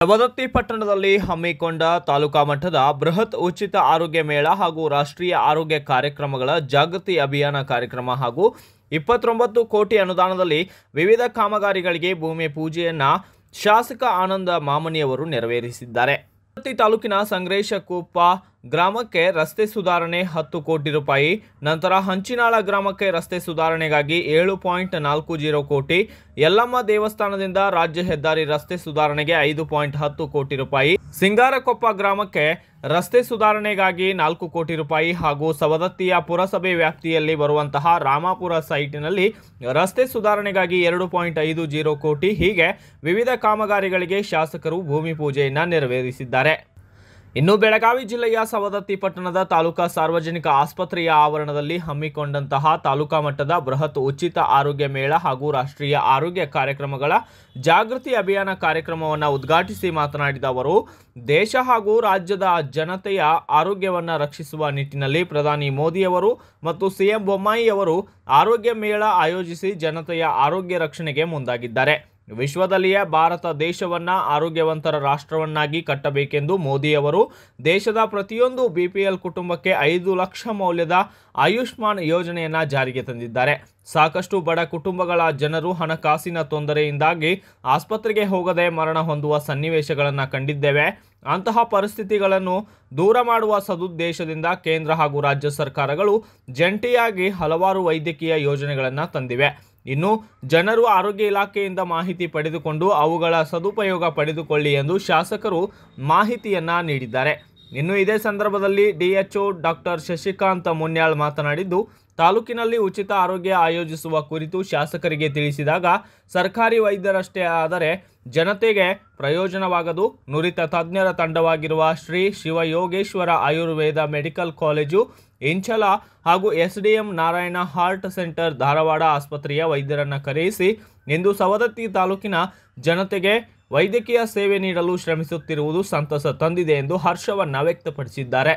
ಸವದತ್ತಿ ಪಟ್ಟಣದಲ್ಲಿ ಹಮ್ಮಿಕೊಂಡ ತಾಲೂಕಾ ಮಟ್ಟದ ಬೃಹತ್ ಉಚಿತ ಆರೋಗ್ಯ ಮೇಳ ಹಾಗೂ ರಾಷ್ಟ್ರೀಯ ಆರೋಗ್ಯ ಕಾರ್ಯಕ್ರಮಗಳ ಜಾಗೃತಿ ಅಭಿಯಾನ ಕಾರ್ಯಕ್ರಮ ಹಾಗೂ ಇಪ್ಪತ್ತೊಂಬತ್ತು ಕೋಟಿ ಅನುದಾನದಲ್ಲಿ ವಿವಿಧ ಕಾಮಗಾರಿಗಳಿಗೆ ಭೂಮಿ ಪೂಜೆಯನ್ನ ಶಾಸಕ ಆನಂದ ಮಾಮನಿಯವರು ನೆರವೇರಿಸಿದ್ದಾರೆ ಸವದತ್ತಿ ತಾಲೂಕಿನ ಸಂಗ್ರೇಶಕೊಪ್ಪ ಗ್ರಾಮಕ್ಕೆ ರಸ್ತೆ ಸುಧಾರಣೆ ಹತ್ತು ಕೋಟಿ ರೂಪಾಯಿ ನಂತರ ಹಂಚಿನಾಳ ಗ್ರಾಮಕ್ಕೆ ರಸ್ತೆ ಸುಧಾರಣೆಗಾಗಿ ಏಳು ಪಾಯಿಂಟ್ ನಾಲ್ಕು ಜೀರೋ ಕೋಟಿ ಯಲ್ಲಮ್ಮ ದೇವಸ್ಥಾನದಿಂದ ರಾಜ್ಯ ಹೆದ್ದಾರಿ ರಸ್ತೆ ಸುಧಾರಣೆಗೆ ಐದು ಪಾಯಿಂಟ್ ಹತ್ತು ಕೋಟಿ ರೂಪಾಯಿ ಸಿಂಗಾರಕೊಪ್ಪ ಗ್ರಾಮಕ್ಕೆ ರಸ್ತೆ ಸುಧಾರಣೆಗಾಗಿ ನಾಲ್ಕು ಕೋಟಿ ರೂಪಾಯಿ ಹಾಗೂ ಸವದತ್ತಿಯ ಪುರಸಭೆ ವ್ಯಾಪ್ತಿಯಲ್ಲಿ ಬರುವಂತಹ ರಾಮಾಪುರ ಸೈಟಿನಲ್ಲಿ ರಸ್ತೆ ಸುಧಾರಣೆಗಾಗಿ ಎರಡು ಪಾಯಿಂಟ್ ಐದು ಜೀರೋ ಕೋಟಿ ಹೀಗೆ ವಿವಿಧ ಕಾಮಗಾರಿಗಳಿಗೆ ಶಾಸಕರು ಭೂಮಿ ಪೂಜೆಯನ್ನು ನೆರವೇರಿಸಿದ್ದಾರೆ ಇನ್ನು ಬೆಳಗಾವಿ ಜಿಲ್ಲೆಯ ಸವದತ್ತಿ ಪಟ್ಟಣದ ತಾಲೂಕಾ ಸಾರ್ವಜನಿಕ ಆಸ್ಪತ್ರೆಯ ಆವರಣದಲ್ಲಿ ಹಮ್ಮಿಕೊಂಡಂತಹ ತಾಲೂಕಾ ಮಟ್ಟದ ಬೃಹತ್ ಉಚಿತ ಆರೋಗ್ಯ ಮೇಳ ಹಾಗೂ ರಾಷ್ಟ್ರೀಯ ಆರೋಗ್ಯ ಕಾರ್ಯಕ್ರಮಗಳ ಜಾಗೃತಿ ಅಭಿಯಾನ ಕಾರ್ಯಕ್ರಮವನ್ನು ಉದ್ಘಾಟಿಸಿ ಮಾತನಾಡಿದ ಅವರು ದೇಶ ಹಾಗೂ ರಾಜ್ಯದ ಜನತೆಯ ಆರೋಗ್ಯವನ್ನು ರಕ್ಷಿಸುವ ನಿಟ್ಟಿನಲ್ಲಿ ಪ್ರಧಾನಿ ಮೋದಿಯವರು ಮತ್ತು ಸಿಎಂ ಬೊಮ್ಮಾಯಿಯವರು ಆರೋಗ್ಯ ಮೇಳ ಆಯೋಜಿಸಿ ಜನತೆಯ ಆರೋಗ್ಯ ರಕ್ಷಣೆಗೆ ಮುಂದಾಗಿದ್ದಾರೆ ವಿಶ್ವದಲ್ಲಿಯೇ ಭಾರತ ದೇಶವನ್ನ ಆರೋಗ್ಯವಂತರ ರಾಷ್ಟ್ರವನ್ನಾಗಿ ಕಟ್ಟಬೇಕೆಂದು ಮೋದಿಯವರು ದೇಶದ ಪ್ರತಿಯೊಂದು ಬಿಪಿಎಲ್ ಕುಟುಂಬಕ್ಕೆ ಐದು ಲಕ್ಷ ಮೌಲ್ಯದ ಆಯುಷ್ಮಾನ್ ಯೋಜನೆಯನ್ನ ಜಾರಿಗೆ ತಂದಿದ್ದಾರೆ ಸಾಕಷ್ಟು ಬಡ ಕುಟುಂಬಗಳ ಜನರು ಹಣಕಾಸಿನ ತೊಂದರೆಯಿಂದಾಗಿ ಆಸ್ಪತ್ರೆಗೆ ಹೋಗದೆ ಮರಣ ಹೊಂದುವ ಸನ್ನಿವೇಶಗಳನ್ನು ಕಂಡಿದ್ದೇವೆ ಅಂತಹ ಪರಿಸ್ಥಿತಿಗಳನ್ನು ದೂರ ಮಾಡುವ ಸದುದ್ದೇಶದಿಂದ ಕೇಂದ್ರ ಹಾಗೂ ರಾಜ್ಯ ಸರ್ಕಾರಗಳು ಜಂಟಿಯಾಗಿ ಹಲವಾರು ವೈದ್ಯಕೀಯ ಯೋಜನೆಗಳನ್ನು ತಂದಿವೆ ಇನ್ನು ಜನರು ಆರೋಗ್ಯ ಇಲಾಖೆಯಿಂದ ಮಾಹಿತಿ ಪಡೆದುಕೊಂಡು ಅವುಗಳ ಸದುಪಯೋಗ ಪಡೆದುಕೊಳ್ಳಿ ಎಂದು ಶಾಸಕರು ಮಾಹಿತಿಯನ್ನ ನೀಡಿದ್ದಾರೆ ಇನ್ನು ಇದೇ ಸಂದರ್ಭದಲ್ಲಿ ಡಿಎಚ್ಒ ಡಾಕ್ಟರ್ ಶಶಿಕಾಂತ್ ಮುನ್ಯಾಳ್ ಮಾತನಾಡಿದ್ದು ತಾಲೂಕಿನಲ್ಲಿ ಉಚಿತ ಆರೋಗ್ಯ ಆಯೋಜಿಸುವ ಕುರಿತು ಶಾಸಕರಿಗೆ ತಿಳಿಸಿದಾಗ ಸರ್ಕಾರಿ ವೈದ್ಯರಷ್ಟೇ ಆದರೆ ಜನತೆಗೆ ಪ್ರಯೋಜನವಾಗದು ನುರಿತ ತಜ್ಞರ ತಂಡವಾಗಿರುವ ಶ್ರೀ ಶಿವಯೋಗೇಶ್ವರ ಆಯುರ್ವೇದ ಮೆಡಿಕಲ್ ಕಾಲೇಜು ಇಂಚಲ ಹಾಗೂ SDM Narayana heart centre Dharwad ಆಸ್ಪತ್ರೆಯ ವೈದ್ಯರನ್ನು ಕರೆಯಿಸಿ ಇಂದು ಸವದತ್ತಿ ತಾಲೂಕಿನ ಜನತೆಗೆ ವೈದ್ಯಕೀಯ ಸೇವೆ ನೀಡಲು ಶ್ರಮಿಸುತ್ತಿರುವುದು ಸಂತಸ ತಂದಿದೆ ಎಂದು ಹರ್ಷವನ್ನ ವ್ಯಕ್ತಪಡಿಸಿದ್ದಾರೆ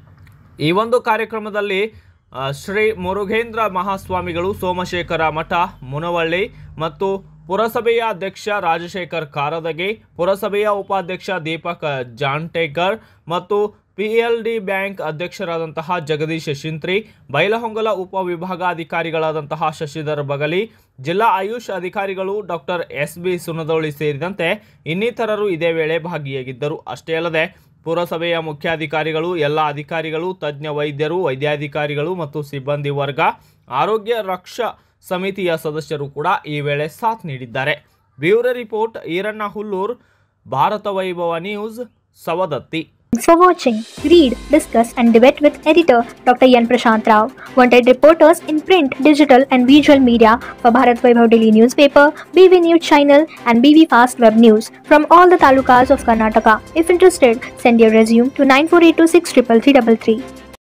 ಈ ಒಂದು ಕಾರ್ಯಕ್ರಮದಲ್ಲಿ ಆ, ಶ್ರೀ ಮುರುಘೇಂದ್ರ ಮಹಾಸ್ವಾಮಿಗಳು ಸೋಮಶೇಖರ ಮಠ ಮುನವಳ್ಳಿ ಮತ್ತು ಪುರಸಭೆಯ ಅಧ್ಯಕ್ಷ ರಾಜಶೇಖರ್ ಕಾರದಗೆ ಪುರಸಭೆಯ ಉಪಾಧ್ಯಕ್ಷ ದೀಪಕ್ ಜಾಂಟೇಕರ್ ಮತ್ತು ಪಿಎಲ್ಡಿ ಬ್ಯಾಂಕ್ ಅಧ್ಯಕ್ಷರಾದಂತಹ ಜಗದೀಶ್ ಶಿಂತ್ರಿ ಬೈಲಹೊಂಗಲ ಉಪವಿಭಾಗಾಧಿಕಾರಿಗಳಾದಂತಹ ಶಶಿಧರ್ ಬಗಲಿ ಜಿಲ್ಲಾ ಆಯುಷ್ ಅಧಿಕಾರಿಗಳು ಡಾಕ್ಟರ್ ಎಸ್ ಬಿ ಸುನದೋಳಿ ಸೇರಿದಂತೆ ಇನ್ನಿತರರು ಇದೇ ವೇಳೆ ಭಾಗಿಯಾಗಿದ್ದರು ಅಷ್ಟೇ ಅಲ್ಲದೆ ಪುರಸಭೆಯ ಮುಖ್ಯಾಧಿಕಾರಿಗಳು ಎಲ್ಲ ಅಧಿಕಾರಿಗಳು ತಜ್ಞ ವೈದ್ಯರು ವೈದ್ಯಾಧಿಕಾರಿಗಳು ಮತ್ತು ಸಿಬ್ಬಂದಿ ವರ್ಗ ಆರೋಗ್ಯ ರಕ್ಷಾ ಸಮಿತಿಯ ಸದಸ್ಯರು ಕೂಡ ಈ ವೇಳೆ ಸಾಥ್ ನೀಡಿದ್ದಾರೆ bureau report Eranna Hullur Bharatha Vaibhava news Savadatti Thanks for watching. Read, discuss, and debate with editor Dr. Yan Prashant Rao. Wanted reporters in print, digital, and visual media for Bharat Vaibhav Daily Newspaper, BV News Channel, and BV Fast Web News from all the talukas of Karnataka. If interested, send your resume to 9482633333.